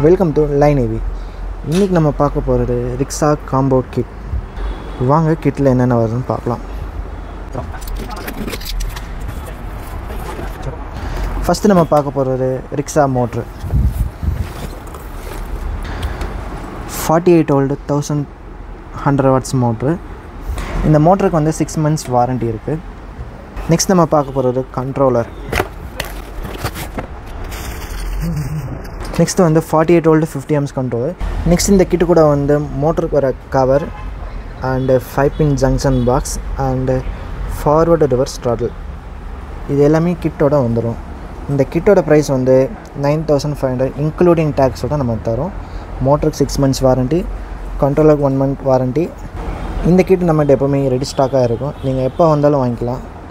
welcome to line AV இன்றைக்கி நம்ம பார்க்க போகிறது ரிக்ஸா காம்போ கிட் வாங்க கிட்டில் என்னென்ன வருதுன்னு பார்க்கலாம் ஃபஸ்ட்டு நம்ம பார்க்க போகிறது rickshaw motor forty eight volt thousand hundred watts motor இந்த மோட்டருக்கு வந்து சிக்ஸ் மந்த்ஸ் வாரண்ட்டி இருக்குது நெக்ஸ்ட் நம்ம பார்க்க போகிறது கண்ட்ரோலர் நெக்ஸ்ட் வந்து forty eight volt fifty amps controller next இந்த கிட்டு கூட வந்து மோட்டருக்கு வர cover and five pin junction box and forward reverse throttle இது எல்லாமே கிட்டோட வந்துடும் இந்த கிட்டோட ப்ரைஸ் வந்து nine thousand five hundred including டேக்ஸோட நம்ம தரோம் மோட்டருக்கு six months warranty கண்ட்ரோலருக்கு one month warranty இந்த கிட் நம்மகிட்ட எப்போவுமே ரெடி ஸ்டாக்காக இருக்கும் நீங்கள் எப்போ வந்தாலும் வாங்கிக்கலாம்